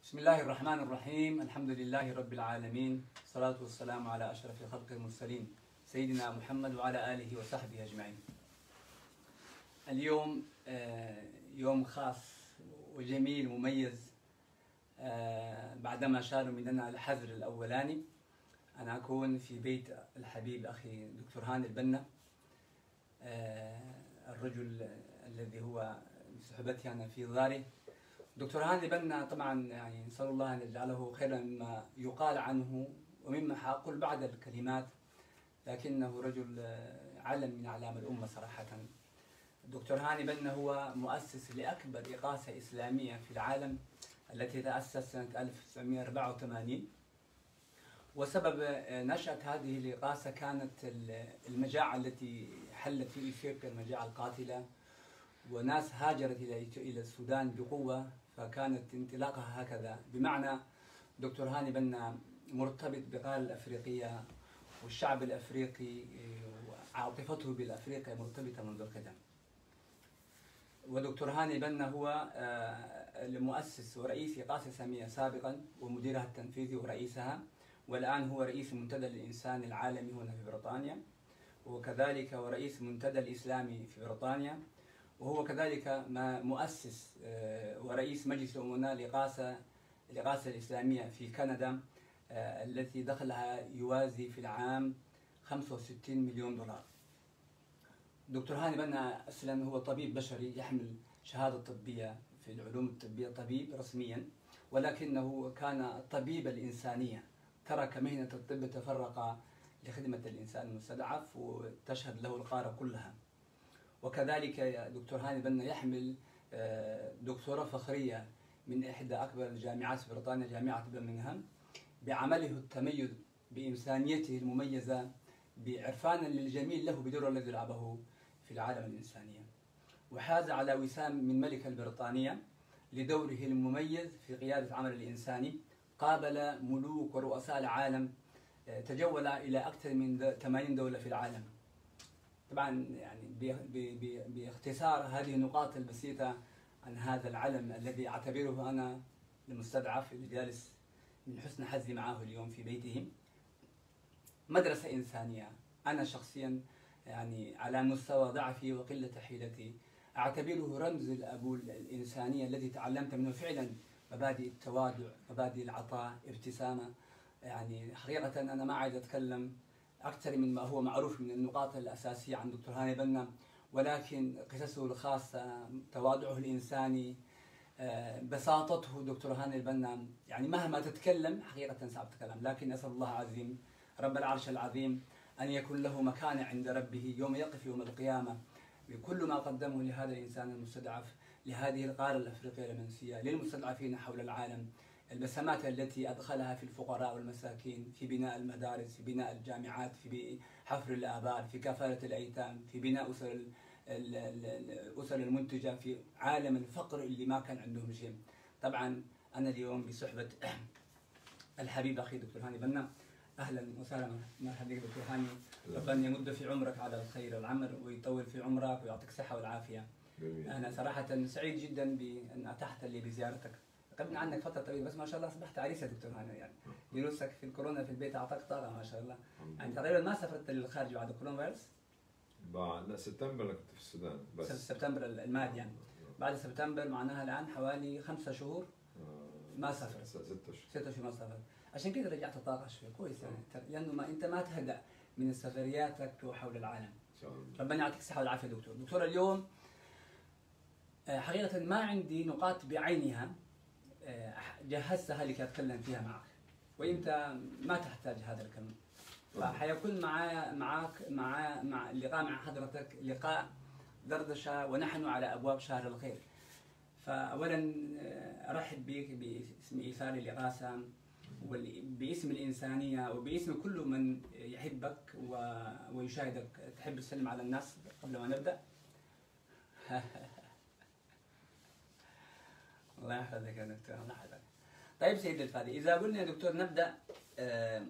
بسم الله الرحمن الرحيم الحمد لله رب العالمين الصلاة والسلام على أشرف الخلق المرسلين سيدنا محمد وعلى آله وصحبه أجمعين اليوم آه، يوم خاص وجميل ومميز آه، بعدما شالوا مننا الحظر الأولاني أنا أكون في بيت الحبيب أخي دكتور هاني البنا آه، الرجل الذي هو بصحبتي أنا في داره دكتور هاني البنا طبعا يعني نسأل الله أن يجعله خيرا مما يقال عنه ومما حأقول بعد الكلمات لكنه رجل آه، علم من أعلام الأمة صراحة دكتور هاني بنا هو مؤسس لأكبر إغاثة إسلامية في العالم التي تأسست سنة 1984 وسبب نشأة هذه الإغاثة كانت المجاعة التي حلت في إفريقيا المجاعة القاتلة وناس هاجرت إلى إلى السودان بقوة فكانت انطلاقها هكذا بمعنى دكتور هاني بنا مرتبط بقارة الأفريقية والشعب الأفريقي وعاطفته بالأفريقيا مرتبطة منذ القدم ودكتور هاني بنا هو آه، المؤسس ورئيس إغاثة إسلامية سابقا ومديرها التنفيذي ورئيسها والآن هو رئيس منتدى الإنسان العالمي هنا في بريطانيا وكذلك ورئيس المنتدى الإسلامي في بريطانيا وهو كذلك ما مؤسس آه، ورئيس مجلس الأمناء الإغاثة الإغاثة الإسلامية في كندا آه، التي دخلها يوازي في العام 65 مليون دولار دكتور هاني بنا اصلا هو طبيب بشري يحمل شهاده طبيه في العلوم الطبيه طبيب رسميا ولكنه كان طبيب الانسانيه ترك مهنه الطب تفرق لخدمه الانسان المستضعف وتشهد له القاره كلها وكذلك دكتور هاني بنا يحمل آه، دكتوراه فخريه من احدى اكبر الجامعات في بريطانيا جامعه برمنغهام بعمله التميز بانسانيته المميزه بعرفانا للجميل له بدور الذي لعبه في العالم الإنسانية وحاز على وسام من ملكة البريطانية لدوره المميز في قيادة العمل الإنساني قابل ملوك ورؤساء العالم آه، تجول إلى أكثر من 80 دولة في العالم طبعا يعني ب- ب- ب- باختصار هذه النقاط البسيطة عن هذا العلم الذي أعتبره أنا المستضعف اللي جالس من حسن حظي معه اليوم في بيته مدرسة إنسانية أنا شخصيا يعني على مستوى ضعفي وقلة حيلتي أعتبره رمز الأبو الإنسانية الذي تعلمت منه فعلا مبادئ التواضع مبادئ العطاء ابتسامة يعني حقيقة أنا ما عايز أتكلم أكثر من ما هو معروف من النقاط الأساسية عن دكتور هاني بنا ولكن قصصه الخاصة تواضعه الإنساني آه، بساطته دكتور هاني البنا يعني مهما تتكلم حقيقة صعب تتكلم لكن أسأل الله عظيم رب العرش العظيم أن يكون له مكانة عند ربه يوم يقف يوم القيامة بكل ما قدمه لهذا الإنسان المستضعف لهذه القارة الأفريقية المنسية للمستضعفين حول العالم البسمات التي أدخلها في الفقراء والمساكين في بناء المدارس في بناء الجامعات في حفر الآبار في كفالة الأيتام في بناء أسر ال- ال- ال- الأسر المنتجة في عالم الفقر اللي ما كان عندهم شيء طبعا أنا اليوم بصحبة الحبيب أخي دكتور هاني بنا اهلا وسهلا مرحبا بك دكتور هاني ربنا يمد في عمرك على الخير والعمر ويطول في عمرك ويعطيك الصحه والعافيه جميل. انا صراحه سعيد جدا بان اتحت لي بزيارتك غبنا عنك فتره طويله بس ما شاء الله اصبحت عريس يا دكتور هاني يعني جلوسك في الكورونا في البيت اعطاك طاقه ما شاء الله الحمد يعني لله. تقريبا ما سافرت للخارج بعد الكورونا فيروس بعد لا سبتمبر أنا كنت في السودان بس سبتمبر الماضي يعني بعد سبتمبر معناها الان حوالي خمسة شهور آه، ما سافرت. ست ست اشهر ستة شهور ما سافرت عشان كده رجعت طاقه شوي كويس يعني لانه ما انت ما تهدأ من سفرياتك حول العالم ان شاء الله ربنا يعطيك الصحة والعافية دكتور دكتور اليوم آه، حقيقة ما عندي نقاط بعينها آه، جهزتها لكي أتكلم فيها معك وأنت ما تحتاج هذا الكلام فحيكون معايا معك مع مع اللقاء مع حضرتك لقاء دردشة ونحن على أبواب شهر الخير فأولا آه، أرحب بك باسم إيثار الإغاثة وال- باسم الإنسانية وباسم كل من يحبك و- ويشاهدك تحب تسلم على الناس قبل ما نبدأ الله يحفظك يا دكتور الله يحفظك طيب سيد الفادي إذا قلنا يا دكتور نبدأ آه،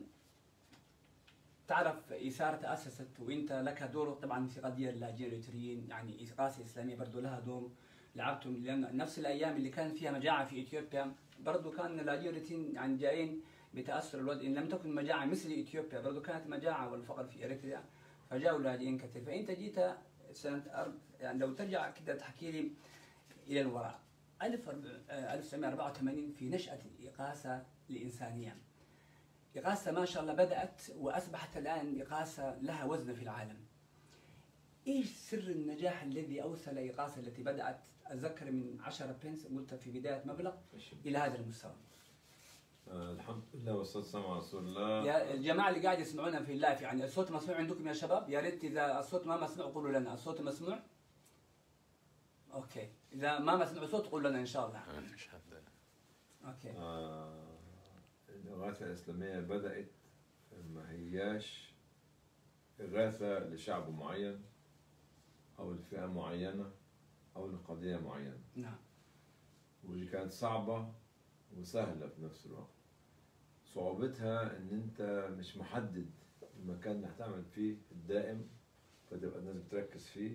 تعرف إيثار تأسست وأنت لك دور طبعا في قضية اللاجئين الإريتريين يعني إغاثة إسلامية برضو لها دور لعبتم لان نفس الايام اللي كان فيها مجاعه في اثيوبيا برضو كان اللاجئين يعني جايين بتاثر الوضع ان لم تكن مجاعه مثل اثيوبيا برضو كانت مجاعه والفقر في اريتريا فجاءوا لاجئين كثير فانت جيت سنه أرب... يعني لو ترجع كده تحكي لي الى الوراء 1984 في نشاه الاغاثه الانسانيه إغاثة ما شاء الله بدأت وأصبحت الآن إغاثة لها وزن في العالم إيش سر النجاح الذي أوصل إغاثة التي بدأت أتذكر من 10 بنس قلت في بداية مبلغ إلى هذا المستوى آه الحمد لله والصلاة والسلام على رسول الله يا الجماعة اللي قاعد يسمعونا في اللايف يعني الصوت مسموع عندكم يا شباب يا ريت إذا الصوت ما مسموع قولوا لنا الصوت مسموع أوكي إذا ما مسموع صوت قولوا لنا إن شاء الله أوكي آه الإغاثة الإسلامية بدأت ما هياش إغاثة لشعب معين أو لفئة معينة أو لقضية معينة نعم ودي كانت صعبة وسهلة في نفس الوقت صعوبتها إن أنت مش محدد المكان اللي هتعمل فيه الدائم فتبقى الناس بتركز فيه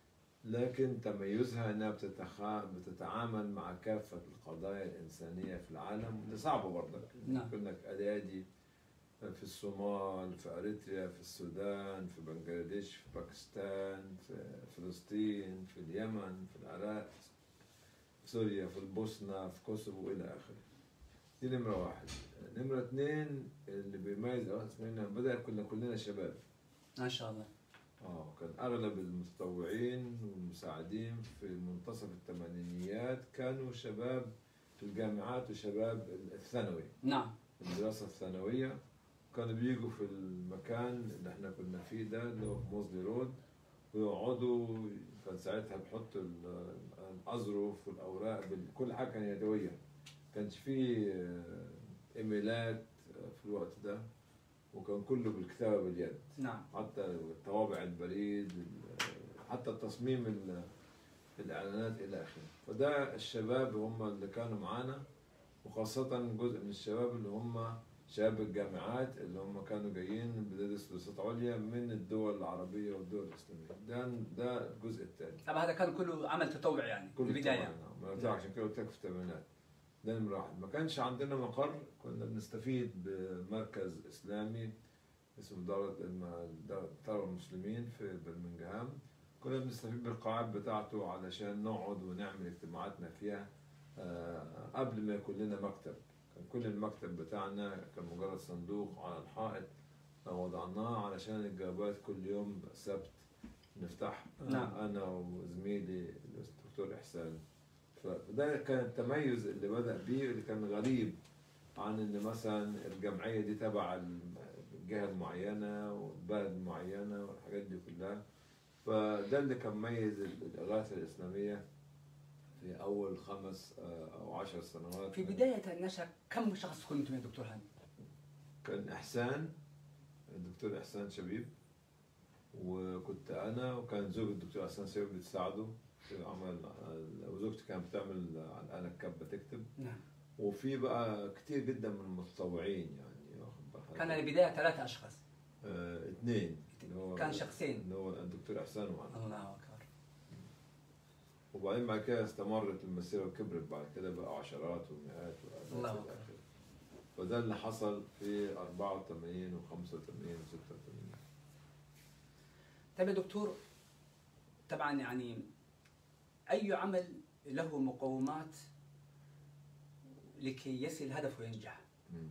لكن تميزها انها بتتخ... بتتعامل مع كافه القضايا الانسانيه في العالم ودي صعبه برضك نعم. كونك ايادي في الصومال في اريتريا في السودان في بنغلاديش في باكستان في فلسطين في اليمن في العراق في سوريا في البوسنه في كوسوفو الى اخره دي نمره واحد نمره اثنين اللي بيميز اسمنا بدا كنا كلنا شباب ما شاء الله اه كان اغلب المتطوعين والمساعدين في منتصف الثمانينيات كانوا شباب في الجامعات وشباب الثانوي نعم الدراسه الثانويه كانوا بيجوا في المكان اللي احنا كنا فيه ده اللي هو في موزلي رود ويقعدوا كان ساعتها بيحطوا ال- الاظرف والاوراق بال- كل حاجه كان يدويه كانش فيه آه، ايميلات آه، في الوقت ده وكان كله بالكتابه باليد نعم حتى طوابع البريد حتى تصميم ال- الاعلانات الى اخره فده الشباب هم اللي كانوا معانا وخاصة جزء من الشباب اللي هم شباب الجامعات اللي هم كانوا جايين بيدرسوا دراسات عليا من الدول العربية والدول الإسلامية ده ده الجزء الثاني طبعا هذا كان كله عمل تطوعي يعني في البداية طبعاً، نعم. ما قلت لك عشان كده قلت لك في الثمانينات ده نمرة واحد ما كانش عندنا مقر كنا بنستفيد بمركز إسلامي اسمه دار الم- دار دار المسلمين في برمنجهام كنا بنستفيد بالقاعات بتاعته علشان نقعد ونعمل اجتماعاتنا فيها آه، قبل ما يكون لنا مكتب كان كل المكتب بتاعنا كان مجرد صندوق على الحائط وضعناه علشان الجوابات كل يوم سبت نفتح نعم. انا وزميلي الدكتور احسان فده كان التميز اللي بدا بيه اللي كان غريب عن ان مثلا الجمعيه دي تبع الجهه المعينه والبلد المعينه والحاجات دي كلها فده اللي كان ميز الاغاثه الاسلاميه في اول خمس آه، او عشر سنوات في بداية النشأة كم شخص كنتم يا دكتور هاني؟ كان احسان الدكتور احسان شبيب وكنت انا وكان زوج الدكتور احسان شبيب بتساعده في عمل وزوجتي كانت بتعمل على انا الكبه تكتب نعم وفي بقى كتير جدا من المتطوعين يعني واخد بالك كان البداية ثلاثة أشخاص آه اثنين اللي هو كان شخصين. اللي هو الدكتور احسان وانا الله أكبر وبعدين بعد كده استمرت المسيره وكبرت بعد كده بقى عشرات ومئات وآلاف الله إلى أكبر. آخره. فده اللي حصل في 84 و 85 و 86 طيب يا دكتور طبعا يعني أي عمل له مقومات لكي يصل هدفه وينجح مم.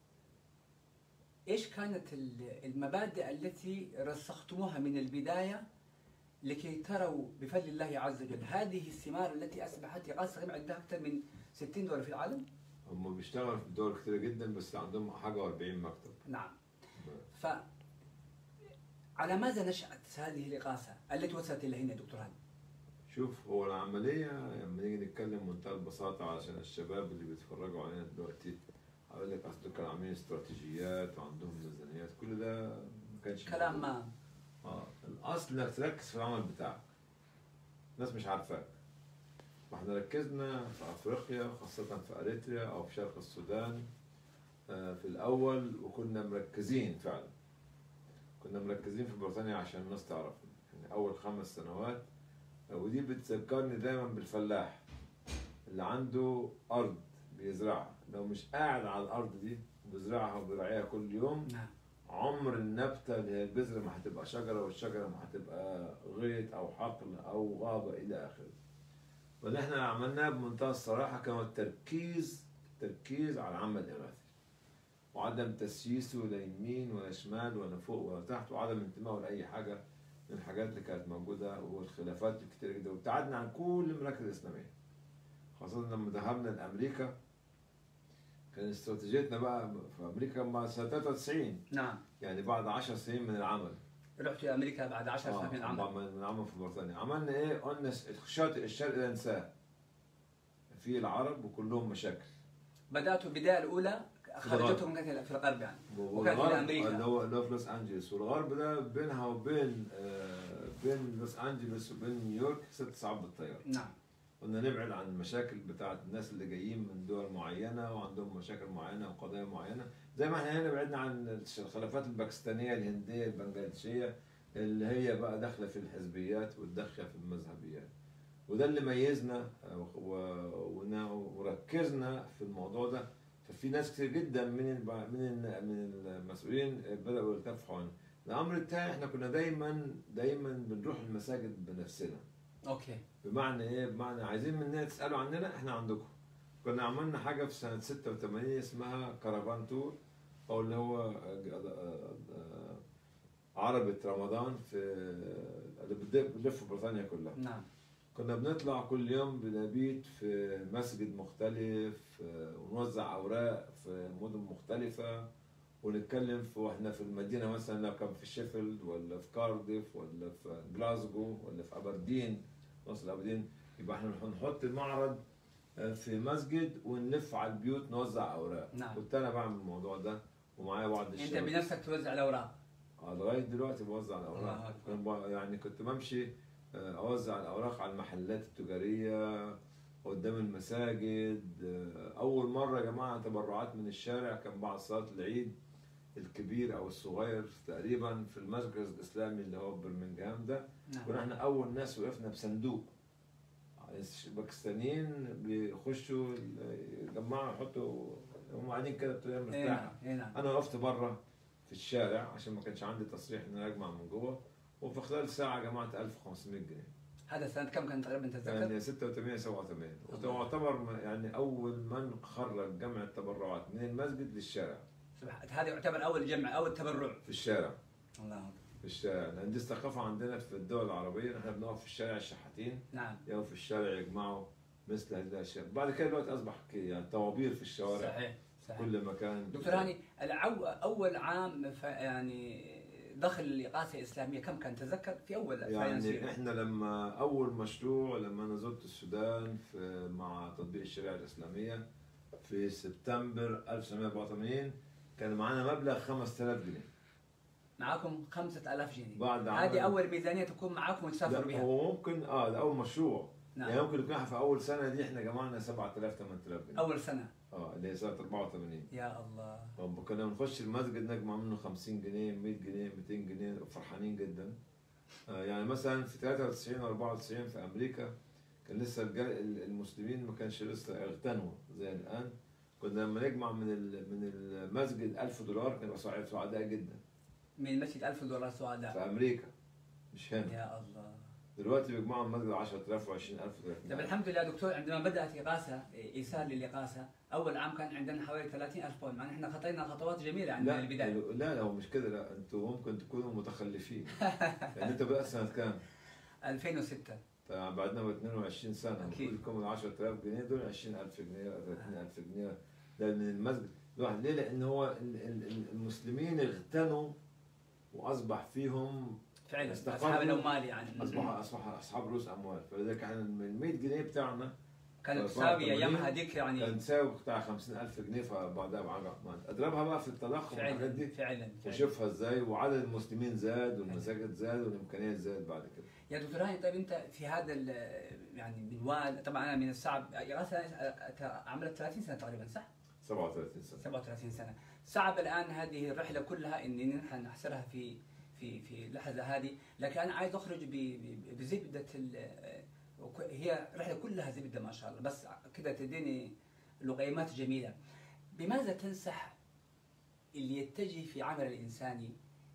ايش كانت ال- المبادئ التي رسختموها من البدايه لكي تروا بفضل الله عز وجل هذه الثمار التي اصبحت اغاثه غير عندها اكثر من 60 دوله في العالم؟ هم بيشتغلوا في دول كتيرة جدا بس عندهم حاجة و40 مكتب نعم. ف على ماذا نشأت هذه الإغاثة التي وصلت إلى هنا يا دكتور هاني؟ شوف هو العملية لما نيجي نتكلم بمنتهى البساطة علشان الشباب اللي بيتفرجوا علينا دلوقتي هقول لك أصل كانوا عاملين استراتيجيات وعندهم ميزانيات كل ده ما كانش كلام موجود. ما اه الأصل إنك تركز في العمل بتاعك الناس مش عارفاك واحنا ركزنا في أفريقيا خاصة في أريتريا أو في شرق السودان آه، في الأول وكنا مركزين فعلا كنا مركزين في بريطانيا عشان الناس تعرف يعني أول خمس سنوات ودي بتذكرني دايما بالفلاح اللي عنده ارض بيزرعها لو مش قاعد على الارض دي بيزرعها وبيراعيها كل يوم نعم عمر النبتة اللي هي البذرة ما هتبقى شجرة والشجرة ما هتبقى غيط أو حقل أو غابة إلى آخره. واللي احنا عملناه بمنتهى الصراحة كان التركيز التركيز على العمل الإغاثي. وعدم تسييسه لا يمين ولا شمال ولا فوق ولا تحت وعدم انتمائه لأي حاجة من الحاجات اللي كانت موجودة والخلافات الكتيرة جدا وابتعدنا عن كل المراكز الإسلامية. خاصة لما ذهبنا لأمريكا كان استراتيجيتنا بقى في أمريكا مع سنة 93 نعم يعني بعد 10 سنين من العمل رحت الى امريكا بعد 10 سنوات من العمل من من العمل في بريطانيا عملنا ايه قلنا شاطئ الشرق لا ننساه في العرب وكلهم مشاكل بداتوا البدايه الاولى خرجتهم كانت في الغرب يعني وكانت في والغرب أمريكا. اللي هو اللي هو في لوس انجلوس والغرب ده بينها وبين آه، بين لوس انجلوس وبين نيويورك ست ساعات بالطياره نعم قلنا نبعد عن المشاكل بتاعت الناس اللي جايين من دول معينه وعندهم مشاكل معينه وقضايا معينه زي ما احنا هنا بعدنا عن الخلافات الباكستانيه الهنديه البنغلاديشيه اللي هي بقى داخله في الحزبيات والداخله في المذهبيات وده اللي ميزنا آه، و- ونا- وركزنا في الموضوع ده ففي ناس كتير جدا من الب- من ال- من المسؤولين بداوا يرتفعوا عنه الامر الثاني احنا كنا دايما دايما بنروح المساجد بنفسنا اوكي بمعنى ايه؟ بمعنى عايزين مننا تسالوا عننا احنا عندكم. كنا عملنا حاجه في سنه 86 اسمها كرفان تور او اللي هو آه، آه، آه، عربة رمضان في اللي بتلف بتلف بريطانيا كلها. نعم كنا بنطلع كل يوم بنبيت في مسجد مختلف آه، ونوزع اوراق في مدن مختلفه ونتكلم في واحنا في المدينه مثلا لو كان في شيفيلد ولا في كارديف ولا في جلاسجو ولا في ابردين مصر ابردين يبقى احنا هنحط المعرض آه، في مسجد ونلف على البيوت نوزع اوراق نعم. كنت انا بعمل الموضوع ده ومعايا بعض انت الشباب بنفسك توزع الاوراق آه، لغايه دلوقتي بوزع الله الاوراق أكبر. كان ب- يعني كنت بمشي آه، اوزع الاوراق على المحلات التجاريه قدام المساجد آه، اول مره يا جماعه تبرعات من الشارع كان بعد صلاه العيد الكبير او الصغير تقريبا في المركز الاسلامي اللي هو برمنجهام ده كنا نعم احنا اول ناس وقفنا بصندوق الباكستانيين بيخشوا يجمعوا يحطوا هم قاعدين كده بطريقه اي مرتاحه نعم اي نعم انا وقفت بره في الشارع عشان ما كانش عندي تصريح ان انا اجمع من جوه وفي خلال ساعه جمعت 1500 جنيه هذا سنه كم كان تقريبا تتذكر؟ يعني 86 87 وتعتبر م- يعني اول من خرج جمع التبرعات من المسجد للشارع سبحان هذا يعتبر اول جمع اول تبرع في الشارع الله أكبر. في الشارع لان دي الثقافه عندنا في الدول العربيه احنا بنقف في الشارع الشحاتين نعم يقفوا في الشارع يجمعوا مثل هذه الاشياء بعد كده دلوقتي اصبح ك- يعني طوابير في الشوارع صحيح صحيح كل مكان دكتور هاني العو اول عام ف يعني دخل الاغاثه الاسلاميه كم كان تتذكر في اول يعني فاينانسير احنا لما اول مشروع لما انا زرت السودان في مع تطبيق الشريعه الاسلاميه في سبتمبر 1984 كان معانا مبلغ 5000 جنيه معاكم 5000 جنيه بعد هذه عمل- اول ميزانيه تكون معاكم وتسافروا لا بها هو ممكن اه ده اول مشروع نعم يعني ممكن يكون في اول سنه دي احنا جمعنا 7000 8000 جنيه اول سنه اه اللي هي سنه 84 يا الله طب كنا بنخش المسجد نجمع منه 50 جنيه 100 جنيه 200 جنيه فرحانين جدا آه، يعني مثلا في 93 و 94 في امريكا كان لسه الجل- المسلمين ما كانش لسه اغتنوا زي الان كنا لما نجمع من ال- من المسجد 1000 دولار كانوا سعيد- سعداء جدا من مسجد 1000 دولار سعداء في امريكا مش هنا يا الله دلوقتي بيجمعوا المسجد 10000 و20000 طيب الحمد لله دكتور عندما بدات اغاثه ايصال للاغاثه اول عام كان عندنا حوالي 30000 باوند مع ان احنا خطينا خطوات جميله يعني من لا البدايه لا لا هو مش كده لا انتوا ممكن تكونوا متخلفين يعني انت بدات سنه كام؟ 2006 طبعا بعدنا ب 22 سنه أكيد. المفروض يكون ال 10000 جنيه دول 20000 جنيه ولا 30000 جنيه ده من المسجد الواحد ليه؟ لان هو ال- ال- ال- المسلمين اغتنوا واصبح فيهم فعلا استقروا. اصحاب الاموال يعني اصبح اصبح اصحاب رؤوس اموال فلذلك احنا ال 100 جنيه بتاعنا كانت أربعة تساوي وثمانين ايامها هذيك يعني كان تساوي بتاع 50000 جنيه فبعدها بعشرة اضربها بقى في التضخم والحاجات فعلا دي فعلا فعلا. وشوفها ازاي وعدد المسلمين زاد والمساجد زاد والامكانيات زاد بعد كده يا دكتور هاني طيب انت في هذا ال- يعني منوال طبعا انا من الصعب اغاثه عملت 30 سنه تقريبا صح؟ 37 سنه 37 سنه صعب الان هذه الرحله كلها ان نحن نحصرها في في في في اللحظه هذه لكن انا عايز اخرج ب- ب- بزبده ال- وك- هي رحله كلها زبده ما شاء الله بس كده تديني لقيمات جميله بماذا تنصح اللي يتجه في عمل الانساني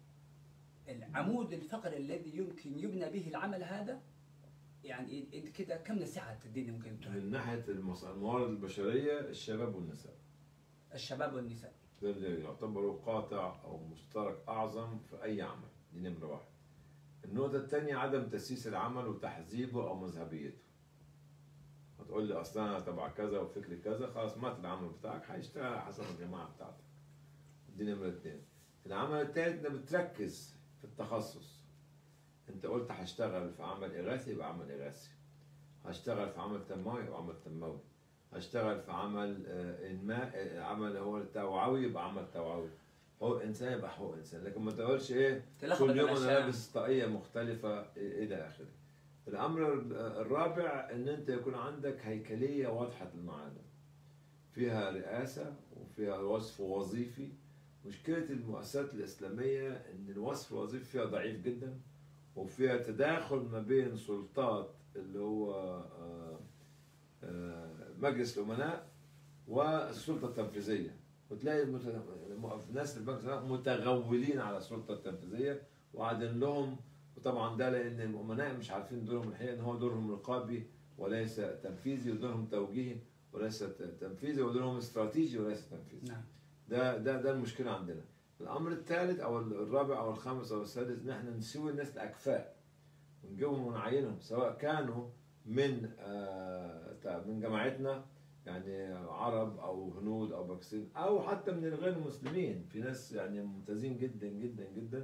العمود الفقري الذي يمكن يبنى به العمل هذا يعني انت كده كم نصيحه تديني ممكن تقول من ناحيه المص- الموارد البشريه الشباب والنساء الشباب والنساء ده اللي يعتبروا قاطع او مشترك اعظم في اي عمل دي نمره واحد النقطه الثانيه عدم تاسيس العمل وتحزيبه او مذهبيته هتقول لي اصل انا تبع كذا وفكري كذا خلاص مات العمل بتاعك هيشتغل على حسب الجماعه بتاعتك دي نمره اثنين العمل الثالث انك بتركز في التخصص انت قلت هشتغل في عمل اغاثي يبقى عمل اغاثي هشتغل في عمل تنموي يبقى عمل تنموي هشتغل في عمل آه، انماء آه، عمل هو التوعوي يبقى عمل توعوي حقوق انسان يبقى حقوق انسان لكن ما تقولش ايه تلخبط كل يوم انا الأشياء. لابس طاقيه مختلفه إيه الى اخره الامر الرابع ان انت يكون عندك هيكليه واضحه المعالم فيها رئاسه وفيها وصف وظيفي مشكله المؤسسات الاسلاميه ان الوصف الوظيفي فيها ضعيف جدا وفيها تداخل ما بين سلطات اللي هو آه، آه، مجلس الامناء والسلطه التنفيذيه وتلاقي المت- الناس اللي في مجلس الامناء متغولين على السلطه التنفيذيه وقاعدين لهم وطبعا ده لان الامناء مش عارفين دورهم الحقيقي ان هو دورهم رقابي وليس تنفيذي ودورهم توجيهي وليس ت- تنفيذي ودورهم استراتيجي وليس تنفيذي نعم ده ده ده المشكله عندنا الامر الثالث او الرابع او الخامس او السادس ان احنا نسوي الناس الاكفاء ونجيبهم ونعينهم سواء كانوا من آه تا- من جماعتنا يعني عرب او هنود او باكستان او حتى من الغير المسلمين في ناس يعني ممتازين جدا جدا جدا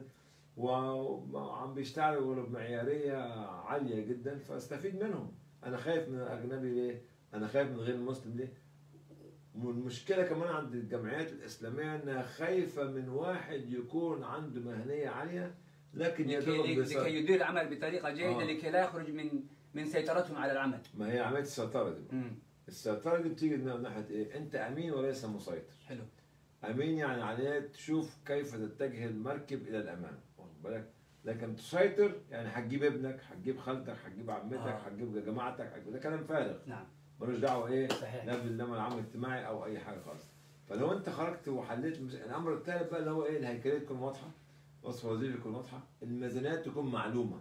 وعم بيشتغلوا بمعياريه عاليه جدا فاستفيد منهم انا خايف من الاجنبي ليه؟ انا خايف من غير المسلم ليه؟ والمشكله كمان عند الجمعيات الاسلاميه انها خايفه من واحد يكون عنده مهنيه عاليه لكن يا دوب لكي, بيص- لكي يدير العمل بطريقه جيده آه. لكي لا يخرج من من سيطرتهم على العمل ما هي عمليه السيطره دي مم. السيطره دي بتيجي من ناحيه ايه؟ انت امين وليس مسيطر حلو امين يعني عليه تشوف كيف تتجه المركب الى الامام واخد بالك لكن تسيطر يعني هتجيب ابنك هتجيب خالتك هتجيب عمتك آه. هتجيب جماعتك هتجيب ده كلام فارغ نعم ملوش دعوه ايه صحيح لا بالنمى العام الاجتماعي او اي حاجه خالص فلو انت خرجت وحليت المس- الامر الثالث بقى اللي هو ايه الهيكليه تكون واضحه وصف وظيفي يكون واضحه الميزانيات تكون معلومه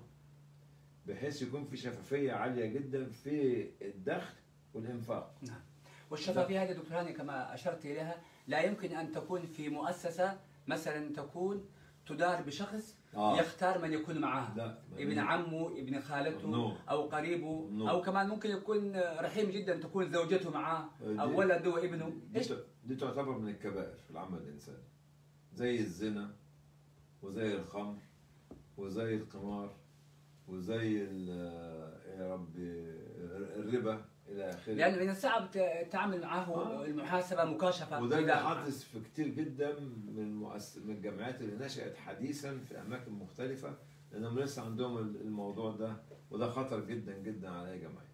بحيث يكون في شفافيه عاليه جدا في الدخل والانفاق نعم والشفافيه هذه دكتور هاني كما اشرت اليها لا يمكن ان تكون في مؤسسه مثلا تكون تدار بشخص آه. يختار من يكون معها لا ابن عمه ابن خالته نو. او قريبه نو. او كمان ممكن يكون رحيم جدا تكون زوجته معاه دي- او ولده وابنه دي, ايش ت- دي تعتبر من الكبائر في العمل الانساني زي الزنا وزي الخمر وزي القمار وزي ال- يا ربي الربا الى اخره لانه من الصعب ت- التعامل معه آه. المحاسبه مكاشفه وده اللي إذا- حادث في كتير جدا من مؤس... من الجامعات اللي نشأت حديثا في أماكن مختلفة لأنهم لسه عندهم الموضوع ده وده خطر جدا جدا على أي جمعية.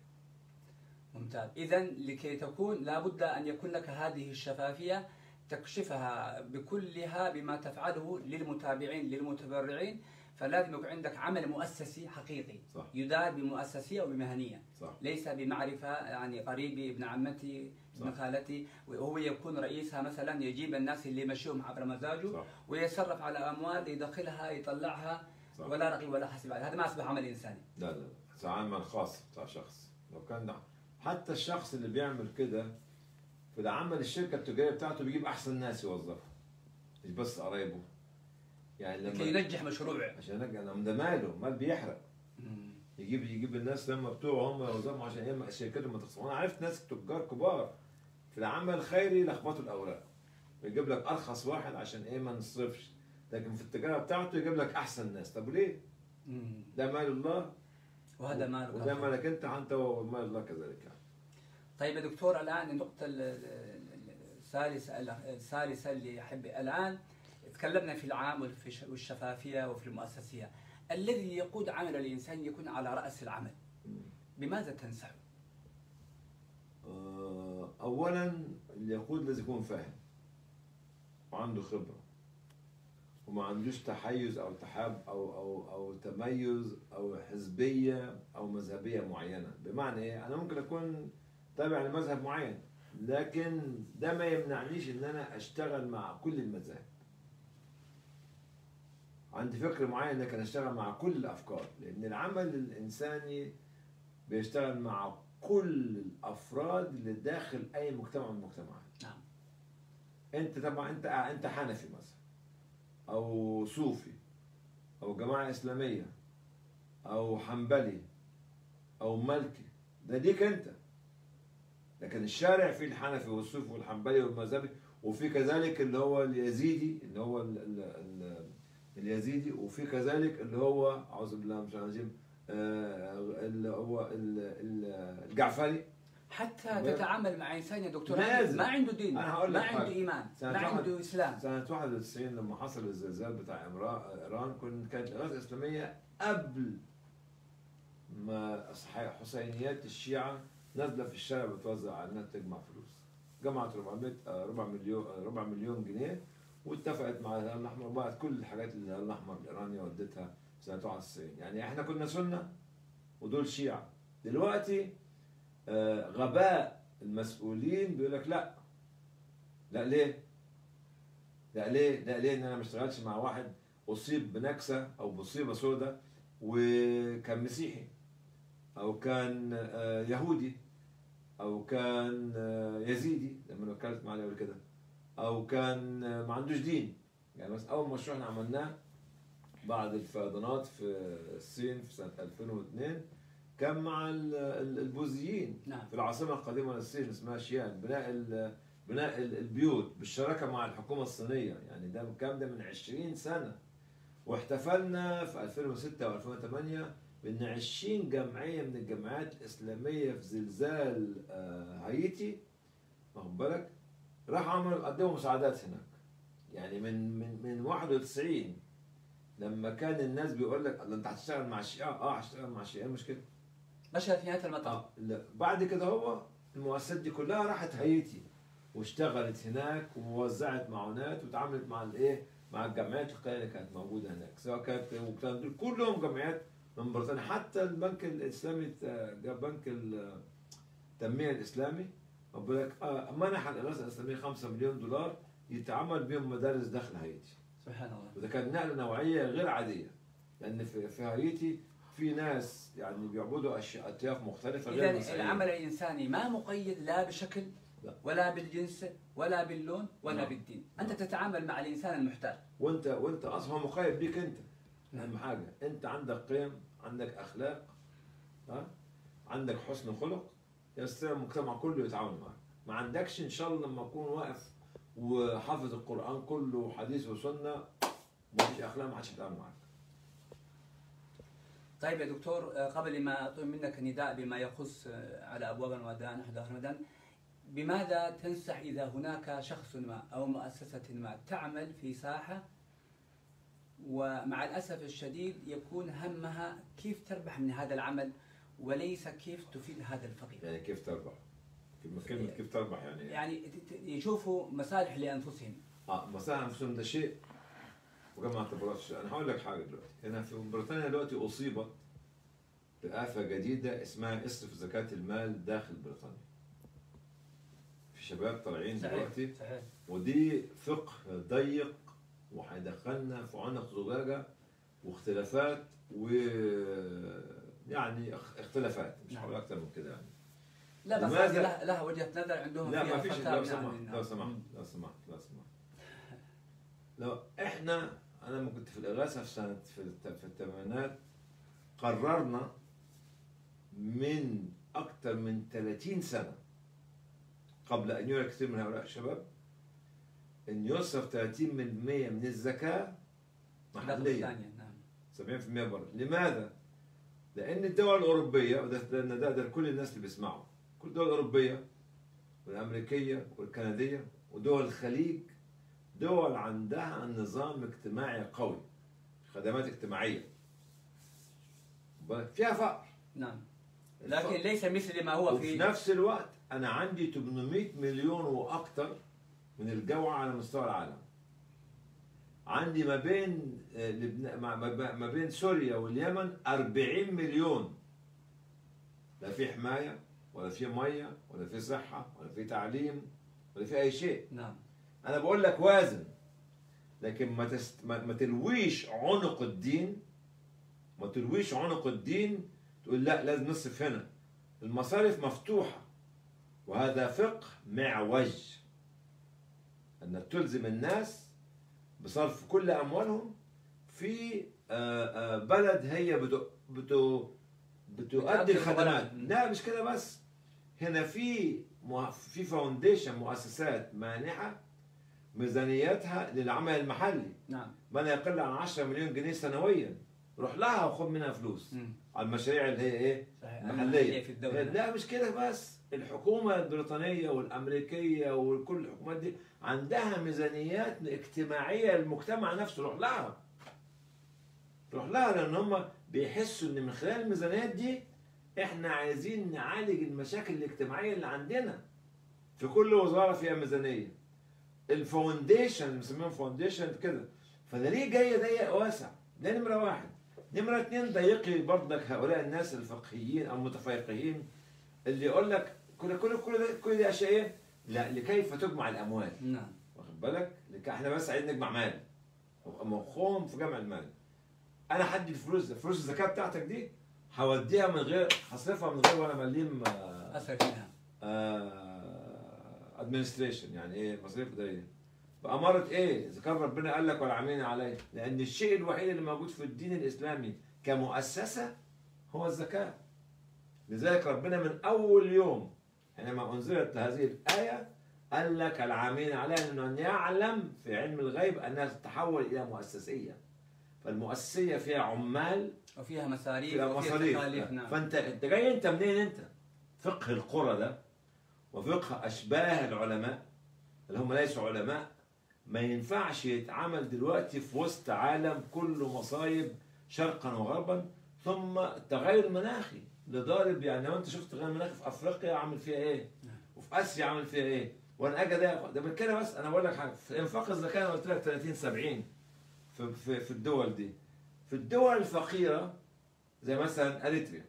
ممتاز اذا لكي تكون لابد ان يكون لك هذه الشفافيه تكشفها بكلها بما تفعله للمتابعين للمتبرعين فلازم يكون عندك عمل مؤسسي حقيقي صح يدار بمؤسسيه وبمهنيه صح ليس بمعرفه يعني قريبي ابن عمتي ابن صح. خالتي وهو يكون رئيسها مثلا يجيب الناس اللي يمشيهم عبر مزاجه صح ويتصرف على اموال يدخلها يطلعها صح ولا رقيب ولا حسيب عليه. هذا ما اصبح عمل انساني لا لا ده عمل خاص بتاع شخص لو كان ده حتى الشخص اللي بيعمل كده في العمل الشركة التجارية بتاعته بيجيب أحسن ناس يوظفها مش بس قرايبه يعني لكي لما ينجح مشروعه عشان ينجح ده ماله مال بيحرق يجيب يجيب الناس لما بتوعه هم يوظفهم عشان ايه شركتهم ما تخسر انا عرفت ناس تجار كبار في العمل الخيري يلخبطوا الاوراق ويجيب لك ارخص واحد عشان ايه ما نصرفش لكن في التجاره بتاعته يجيب لك احسن ناس طب ليه؟ مم. ده مال الله وهذا مالك وده مالك انت انت ومال الله كذلك يعني. طيب يا دكتور الان النقطة ال- ال- الثالثة الثالثة اللي أحب الآن تكلمنا في العام وفي الش- والشفافية وفي المؤسسية الذي يقود عمل الإنسان يكون على رأس العمل بماذا تنصح؟ آه، اولا اللي يقود لازم يكون فاهم وعنده خبره وما عندوش تحيز او تحاب او او او تميز او حزبيه او مذهبيه معينه بمعنى ايه انا ممكن اكون تابع لمذهب معين لكن ده ما يمنعنيش ان انا اشتغل مع كل المذاهب عندي فكر معين لكن اشتغل مع كل الافكار لان العمل الانساني بيشتغل مع كل الافراد اللي داخل اي مجتمع من المجتمعات نعم انت طبعا انت انت حنفي مثلا او صوفي او جماعه اسلاميه او حنبلي او مالكي ده ليك انت لكن الشارع فيه الحنفي والصوفي والحنبلي والمذهبي وفي كذلك اللي هو اليزيدي اللي هو ال ال ال اليزيدي وفي كذلك اللي هو اعوذ بالله من الشيطان الرجيم آه، اللي هو ال- ال- الجعفري حتى ب- تتعامل مع انسان يا دكتور لازم. ما عنده دين أنا هقول ما لك عنده حاجة. ايمان سنة ما واحد- عنده اسلام سنة 91 لما حصل الزلزال بتاع إمرا- إيران كنت كانت الإغاثة الإسلامية قبل ما صح- حسينيات الشيعة نازلة في الشارع بتوزع إعلانات تجمع فلوس جمعت 400 آه، ربع مليون آه، ربع مليون جنيه واتفقت مع الهلال الأحمر وبعت كل الحاجات اللي الهلال الأحمر الإيراني ودتها سنة 91 يعني إحنا كنا سنة ودول شيعة دلوقتي آه، غباء المسؤولين بيقول لك لا لا ليه؟ لا ليه؟ لا ليه ان انا ما اشتغلش مع واحد اصيب بنكسه او مصيبه سوداء وكان مسيحي او كان آه، يهودي او كان آه، يزيدي لما انا اتكلمت معاه قبل كده او كان آه، ما عندوش دين يعني بس اول مشروع احنا عملناه بعد الفيضانات في الصين في سنه 2002 كان مع ال- ال- البوذيين نعم في العاصمه القديمه للصين اسمها شيان بناء ال- بناء ال- البيوت بالشراكه مع الحكومه الصينيه يعني ده الكلام ده من 20 سنه واحتفلنا في 2006 و2008 بان 20 جمعيه من الجمعيات الاسلاميه في زلزال آه، هايتي واخد بالك راحوا عملوا قدموا مساعدات هناك يعني من من من 91 لما كان الناس بيقول لك الله انت هتشتغل مع الشيعه اه هشتغل مع الشيعه إيه المشكله مشهد في نهايه المطاف اه لا بعد كده هو المؤسسات دي كلها راحت هايتي واشتغلت هناك ووزعت معونات وتعاملت مع الايه مع الجمعيات القليله اللي كانت موجوده هناك سواء كانت وكان دول كلهم جمعيات من بريطانيا حتى البنك الاسلامي آه، بنك التنميه الاسلامي واخد بالك آه، منح الاغاثه الاسلاميه 5 مليون دولار يتعمل بهم مدارس داخل هايتي سبحان الله وده كان نقله نوعيه غير عاديه لان في في هايتي في ناس يعني بيعبدوا اشياء اطياف مختلفه غير اذا مسيحيين. العمل الانساني ما مقيد لا بشكل لا. ولا بالجنس ولا باللون ولا نعم. بالدين انت نعم. تتعامل مع الانسان المحتاج وانت وانت اصلا مقيد بيك انت نعم. اهم حاجه انت عندك قيم عندك اخلاق ها عندك حسن خلق يستطيع المجتمع كله يتعاون معك ما عندكش ان شاء الله لما اكون واقف وحافظ القران كله وحديث وسنه مفيش اخلاق ما حدش يتعامل معك طيب يا دكتور آه، قبل ما اطلب منك نداء بما يخص آه، على ابواب رمضان نحن داخل رمضان بماذا تنصح اذا هناك شخص ما او مؤسسه ما تعمل في ساحه ومع الاسف الشديد يكون همها كيف تربح من هذا العمل وليس كيف تفيد هذا الفقير يعني كيف تربح كلمة- كلمة كيف تربح يعني يعني ت- ت- يشوفوا مصالح لانفسهم اه مثلا انفسهم ده شيء وجمع اعتبارات شيء. انا هقول لك حاجه دلوقتي هنا في بريطانيا دلوقتي اصيبت بآفة جديدة اسمها اصرف زكاة المال داخل بريطانيا. في شباب طالعين دلوقتي صحيح ودي فقه ضيق وهيدخلنا في عنق زجاجة واختلافات و يعني اخ- اختلافات مش نعم. هقول اكتر من كده يعني لا بس لماذا- هذه لها, لها وجهه نظر عندهم لا فيها ما فيش فتاوى لو من سمحت أهل لو سمحت مم. لو سمحت لو سمحت لو احنا انا لما كنت في الاغاثه في سنه في الت- في الثمانينات قررنا من اكثر من 30 سنه قبل ان يولد كثير من هؤلاء الشباب ان يصرف 30% من الزكاه داخل محليا ثانية، نعم 70% بره لماذا؟ لأن الدول الأوروبية وده لأن ده, ده كل الناس اللي بيسمعوا كل الدول الأوروبية والأمريكية والكندية ودول الخليج دول عندها نظام اجتماعي قوي خدمات اجتماعية فيها فقر نعم لكن ليس مثل ما هو وفي في نفس الوقت أنا عندي 800 مليون وأكثر من الجوع على مستوى العالم عندي ما بين آه، لبنان ما- ما ما بين سوريا واليمن 40 مليون لا في حمايه ولا في ميه ولا في صحه ولا في تعليم ولا في اي شيء نعم انا بقول لك وازن لكن ما, تست... ما... ما تلويش عنق الدين ما تلويش عنق الدين تقول لا لازم نصرف هنا المصارف مفتوحة وهذا فقه معوج انك تلزم الناس بصرف كل اموالهم في آه، آه، بلد هي بتو... بتو... بتؤدي بتأدي الخدمات الخدمات. لا مش كده بس هنا في مؤ- في فاونديشن مؤسسات مانحه ميزانيتها للعمل المحلي نعم ما لا يقل عن 10 مليون جنيه سنويا روح لها وخذ منها فلوس مم. على المشاريع اللي هي ايه صحيح محليه في الدولة لا مش كده بس الحكومه البريطانيه والامريكيه وكل الحكومات دي عندها ميزانيات اجتماعيه للمجتمع نفسه روح لها روح لها لان هم بيحسوا ان من خلال الميزانيات دي احنا عايزين نعالج المشاكل الاجتماعيه اللي عندنا في كل وزاره فيها ميزانيه الفاونديشن اللي بنسميهم فاونديشن كده فانا ليه جاي ضيق واسع ده نمره واحد نمره اتنين ضيقي برضك هؤلاء الناس الفقهيين او المتفقهين اللي يقول لك كل كل كل ده كل دي اشياء ايه؟ لا لكيف تجمع الاموال نعم واخد بالك؟ لك احنا بس عايزين نجمع مال مخهم في جمع المال انا هدي الفلوس فلوس الزكاه بتاعتك دي هوديها من غير هصرفها من غير ولا مليم اثر فيها ادمنستريشن يعني ايه مصاريف اداريه بأمارة ايه؟ اذا كان ربنا قال لك والعاملين عليه لان الشيء الوحيد اللي موجود في الدين الاسلامي كمؤسسه هو الزكاه لذلك ربنا من اول يوم حينما انزلت هذه الايه قال لك العاملين عليها انه أن يعلم في علم الغيب انها تتحول الى مؤسسيه فالمؤسسيه فيها عمال وفيها مصاريف فيها وفيها مصاريف تكاليف نعم فانت انت جاي انت منين انت؟ فقه القرى ده وفقه اشباه العلماء اللي هم ليسوا علماء ما ينفعش يتعمل دلوقتي في وسط عالم كله مصايب شرقا وغربا ثم التغير المناخي اللي ضارب يعني لو انت شفت التغير المناخي في افريقيا عامل فيها ايه؟ وفي اسيا عامل فيها ايه؟ وانا اجي ده ده من كده بس انا بقول لك حاجه في انفاق الزكاه انا قلت لك 30 70 في في في الدول دي في الدول الفقيره زي مثلا اريتريا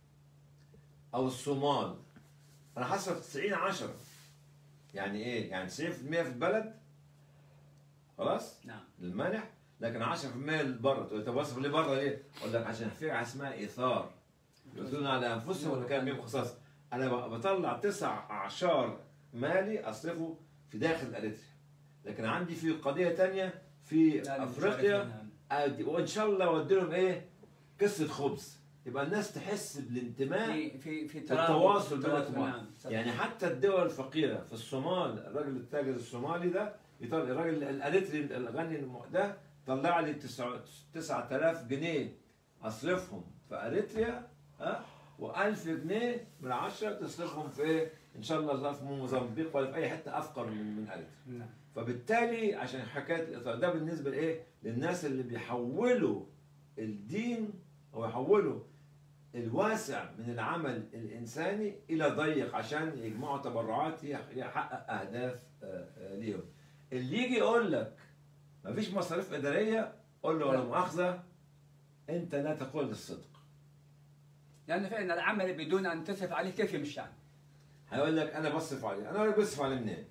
او الصومال انا هصرف 90 10 يعني ايه؟ يعني 90% في البلد خلاص؟ نعم للمانح لكن 10% لبره تقول طب اصرف ليه بره ليه؟ اقول لك عشان في حاجه اسمها ايثار يؤثرون على انفسهم ولا كان بهم خصاصه انا ب- بطلع تسع اعشار مالي اصرفه في داخل اريتريا لكن عندي في قضيه تانية في لا، افريقيا نعم. أدي- وان شاء الله اودي لهم ايه؟ قصه خبز يبقى الناس تحس بالانتماء في في في التواصل بين تواصل الأمم. نعم صح. يعني حتى الدول الفقيره في الصومال الراجل التاجر الصومالي ده يطلع الراجل الاريتري الغني الم- ده طلع لي 9000 جنيه اصرفهم في اريتريا ها و1000 جنيه من 10 تصرفهم في ايه؟ ان شاء الله في موزمبيق ولا في اي حته افقر من من اريتريا نعم فبالتالي عشان حكايه الاطار ده بالنسبه لايه؟ للناس اللي بيحولوا الدين او يحولوا الواسع من العمل الانساني الى ضيق عشان يجمعوا تبرعات يح- يحقق اهداف آه، آه، ليهم. اللي يجي يقول لك مفيش مصاريف اداريه قول له ولا لا. مؤاخذه انت لا تقول الصدق. لانه فعلا العمل بدون ان تصرف عليه كيف يمشي يعني هيقول لك انا بصرف عليه، انا اقول لك بصرف عليه منين؟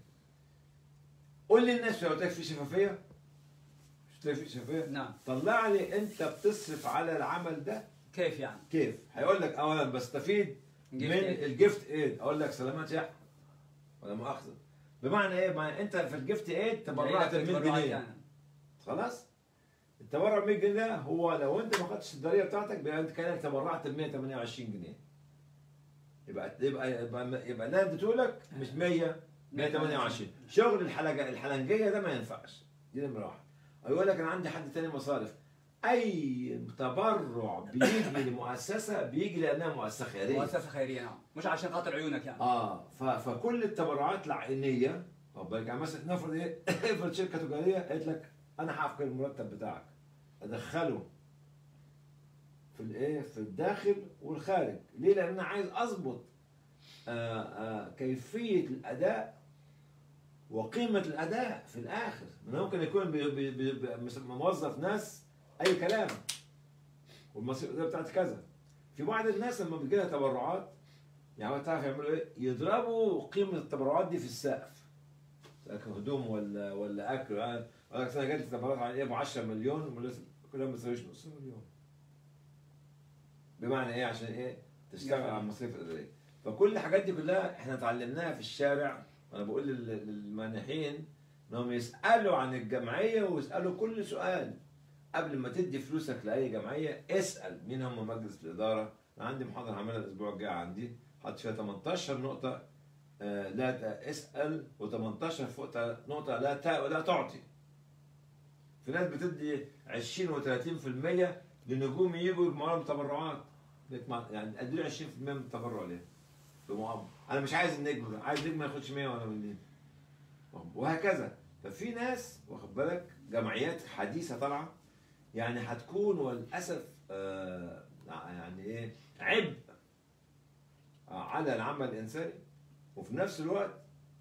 قول لي الناس لو قلت لك في شفافيه مش قلت لك في شفافيه؟ نعم طلع لي انت بتصرف على العمل ده كيف يعني كيف؟ هيقول لك اولا بستفيد من Gift aid. الجيفت ايد اقول لك سلامات يا أحمد. ولا مؤاخذه بمعنى ايه؟ معنى انت في الجيفت ايد تبرعت ب 100 تبرعات جنيه يعني. خلاص؟ التبرع ب 100 جنيه ده هو لو انت ما خدتش الضريبه بتاعتك يبقى انت كانك تبرعت ب 128 جنيه يبقى يبقى يبقى, يبقى اللي أنا اديته لك مش 100 128 شغل الحلقه الحلنجيه ده ما ينفعش دي نمره واحد يقول لك انا عندي حد تاني مصارف اي تبرع بيجي لمؤسسه بيجي لانها مؤسسه خيريه مؤسسه خيريه نعم مش عشان خاطر عيونك يعني اه ف... فكل التبرعات العينيه واخد بالك يعني مثلا نفرض ايه افرض شركه تجاريه قالت لك انا هفكر المرتب بتاعك ادخله في الايه في الداخل والخارج ليه لان انا عايز اظبط آه آه كيفيه الاداء وقيمه الاداء في الاخر ما ممكن يكون بي بي بي بي موظف ناس اي كلام والمصير بتاعت كذا في بعض الناس لما بيجي لها تبرعات يعني تعرف يعملوا ايه؟ يضربوا قيمه التبرعات دي في السقف سواء هدوم ولا ولا اكل يعني اقول لك انا جات لي تبرعات على ايه ب 10 مليون كلها ما تساويش نص مليون بمعنى ايه عشان ايه؟ تشتغل على المصاريف الاداريه فكل الحاجات دي كلها احنا اتعلمناها في الشارع وانا بقول لل- للمانحين انهم يسالوا عن الجمعيه ويسالوا كل سؤال قبل ما تدي فلوسك لاي جمعيه اسال مين هم مجلس الاداره انا عندي محاضره هعملها الاسبوع الجاي عندي حاطط فيها 18 نقطه آه، لا ت- اسال و18 فوق تا- نقطه لا تا- لا تعطي في ناس بتدي 20 و30% لنجوم يجوا يجمعوا لهم تبرعات يجمع- يعني ادوا لي 20% من التبرع ليه؟ بمؤامره انا مش عايز النجم ده عايز نجم ما ياخدش 100 وانا منين وهكذا ففي ناس واخد بالك جمعيات حديثه طالعه يعني هتكون وللاسف آه يعني ايه عبء على العمل الانساني وفي نفس الوقت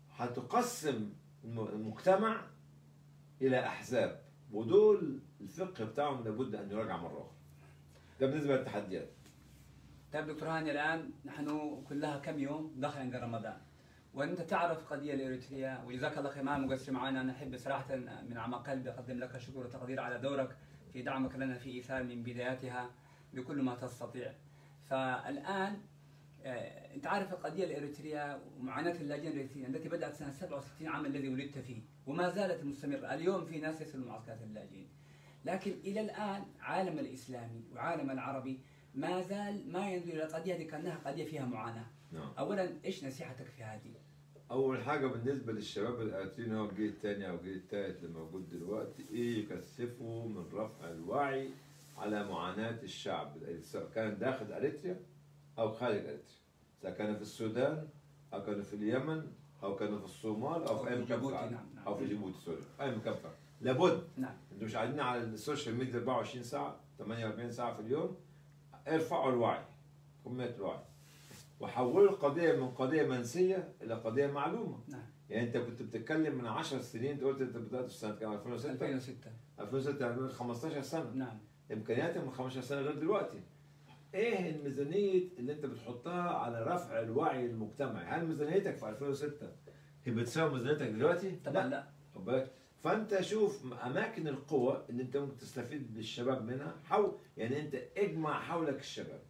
هتقسم الم- المجتمع الى احزاب ودول الفقه بتاعهم لابد ان يراجع مره اخرى ده بالنسبه للتحديات طيب دكتور هاني الان نحن كلها كم يوم داخل عند رمضان وانت تعرف القضيه الاريتريه وجزاك الله خير ما مقصر معنا نحب صراحه من اعماق قلبي اقدم لك الشكر والتقدير على دورك في دعمك لنا في ايثار من بداياتها بكل ما تستطيع. فالان آه، انت عارف القضيه الاريتريه ومعاناه اللاجئين الاريتريين التي بدات سنه 67 عام الذي ولدت فيه وما زالت مستمره، اليوم في ناس يصلوا معسكرات اللاجئين. لكن الى الان عالم الاسلامي وعالم العربي ما زال ما ينظر الى القضيه هذه كانها قضيه فيها معاناه. نعم اولا ايش نصيحتك في هذه؟ اول حاجه بالنسبه للشباب القاتلين هو الجيل الثاني او الجيل الثالث اللي موجود دلوقتي ايه يكثفوا من رفع الوعي على معاناه الشعب سواء كان داخل اريتريا او خارج اريتريا سواء كان في السودان او كانوا في اليمن او كانوا في الصومال او في اي مكان في جيبوتي العالم. نعم نعم. او في جيبوتي سوري في اي مكان في العالم. لابد نعم انتوا مش قاعدين على السوشيال ميديا 24 ساعه 48 ساعه في اليوم ارفعوا الوعي كميه الوعي وحولوا القضيه من قضيه منسيه الى قضيه معلومه نعم يعني انت كنت بتتكلم من 10 سنين انت قلت انت بدات في سنه كام 2006 2006 2006 يعني من 15 سنه نعم امكانياتك من 15 سنه غير دلوقتي ايه الميزانيه اللي انت بتحطها على رفع الوعي المجتمعي هل ميزانيتك في 2006 هي بتساوي ميزانيتك دلوقتي طبعا لا خد بالك فانت شوف اماكن القوة اللي انت ممكن تستفيد بالشباب منها حول يعني انت اجمع حولك الشباب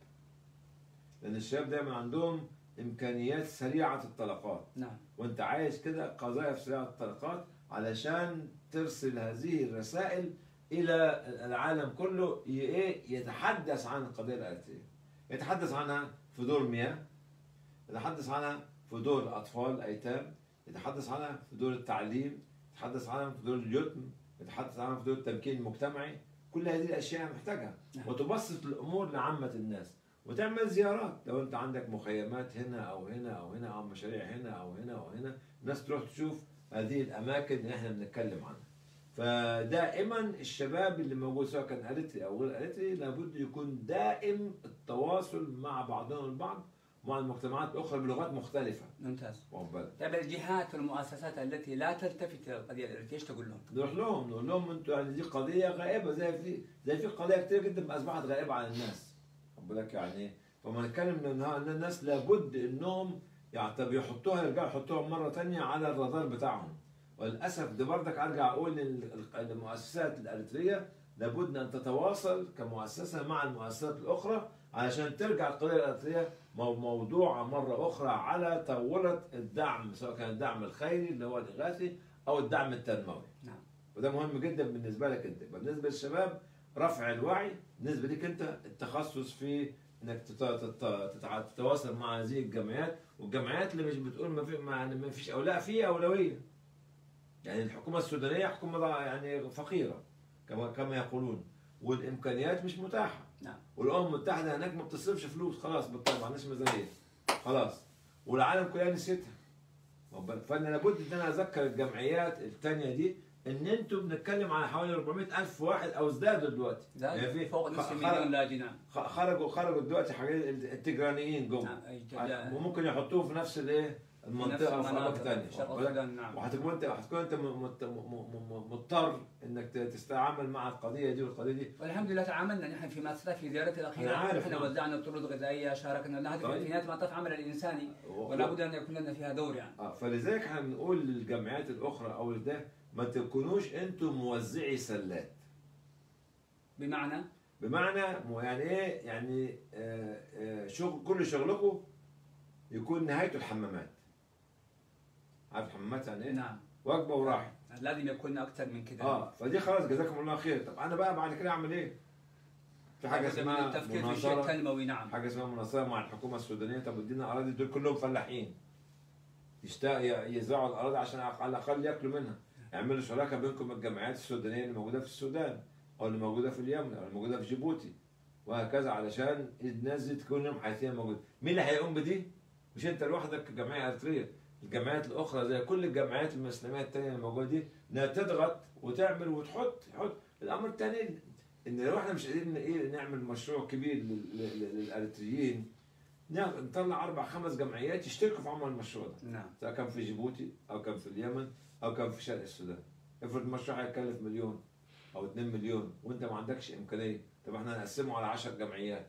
لان الشباب دايما عندهم امكانيات سريعه الطلقات نعم وانت عايز كده قذائف سريعه الطلقات علشان ترسل هذه الرسائل الى العالم كله ي- ايه يتحدث عن القضيه الارثيه يتحدث عنها في دور مياه يتحدث عنها في دور اطفال ايتام يتحدث عنها في دور التعليم يتحدث عنها في دور اليتم يتحدث عنها في دور التمكين المجتمعي كل هذه الاشياء محتاجها نعم. وتبسط الامور لعامه الناس وتعمل زيارات لو انت عندك مخيمات هنا او هنا او هنا او مشاريع هنا او هنا او هنا الناس تروح تشوف هذه الاماكن اللي احنا بنتكلم عنها فدائما الشباب اللي موجود سواء كان اريتري او غير اريتري لابد يكون دائم التواصل مع بعضهم البعض مع المجتمعات الاخرى بلغات مختلفه ممتاز واخد بالك طيب الجهات والمؤسسات التي لا تلتفت الى القضيه الارثيه ايش تقول لهم؟ نروح لهم نقول لهم انتوا يعني دي قضيه غائبه زي في زي في قضايا كتير جدا اصبحت غائبه عن الناس خد بالك يعني فما نتكلم ان ان الناس لابد انهم يعني طب يحطوها يرجعوا يحطوها مره تانية على الرادار بتاعهم وللاسف ده برضك ارجع اقول لل- المؤسسات الاريتريه لابد ان تتواصل كمؤسسه مع المؤسسات الاخرى علشان ترجع القضيه الاريتريه مو- موضوعه مره اخرى على طاوله الدعم سواء كان الدعم الخيري اللي هو الاغاثي او الدعم التنموي نعم وده مهم جدا بالنسبه لك انت بالنسبه للشباب رفع الوعي بالنسبه لك انت التخصص في انك تت- تت- تتع- تتواصل مع هذه الجمعيات والجمعيات اللي مش بتقول ما في ما يعني ما فيش او لا في اولويه يعني الحكومه السودانيه حكومه ضع- يعني فقيره كما كما يقولون والامكانيات مش متاحه نعم. والامم المتحده هناك ما بتصرفش فلوس خلاص بطل ما عندناش ميزانيه خلاص والعالم كلها نسيتها واخد بالك؟ فانا لابد ان انا اذكر الجمعيات الثانيه دي ان انتوا بنتكلم على حوالي 400 الف واحد او ازدادوا دلوقتي لا يعني في فوق نصف خ- مليون لاجئ نعم خ- خرجوا خرجوا دلوقتي حاجات التجرانيين جم نعم أي- وممكن يحطوه في نفس الايه المنطقه في اماكن المناطق، ثانيه شرق واخد بالك؟ السودان نعم وهتكون انت هتكون انت م- مت- م- م- مضطر انك ت- تتعامل مع القضيه دي والقضيه دي والحمد لله تعاملنا نحن في مصر في زيارتي الاخيره أنا عارف، نحن نعم. وزعنا طرود غذائيه شاركنا هذه طيب. في نهايه المطاف عمل الانساني ولا بد ان يكون لنا فيها دور يعني آه، فلذلك احنا بنقول للجمعيات الاخرى او ده ما تكونوش انتم موزعي سلات بمعنى بمعنى مو- يعني ايه يعني آه، آه، شغل كل شغلكم يكون نهايته الحمامات عارف الحمامات يعني ايه؟ نعم وجبه وراحه لازم يكون اكثر من كده اه فدي خلاص جزاكم الله خير طب انا بقى بعد كده اعمل ايه؟ في حاجه لابد من اسمها التفكير في شيء مناظره تنموي نعم حاجه اسمها مناصره مع الحكومه السودانيه طب ادينا اراضي دول كلهم فلاحين يشتاق يزرعوا الاراضي عشان على الاقل ياكلوا منها يعملوا شراكه بينكم الجمعيات السودانيه اللي موجوده في السودان او اللي موجوده في اليمن او اللي موجوده في جيبوتي وهكذا علشان الناس دي تكون لهم حيثيه موجوده مين اللي هيقوم بدي؟ مش انت لوحدك كجمعيه اريتريه الجمعيات الاخرى زي كل الجمعيات الاسلاميه الثانيه اللي موجوده دي انها تضغط وتعمل وتحط تحط الامر الثاني ان لو احنا مش قادرين ايه نعمل مشروع كبير لل- لل- للاريتريين نعم- نطلع اربع خمس جمعيات يشتركوا في عمل المشروع ده نعم سواء كان في جيبوتي او كان في اليمن او كان في شرق السودان افرض المشروع هيكلف مليون او 2 مليون وانت ما عندكش امكانيه طب احنا هنقسمه على 10 جمعيات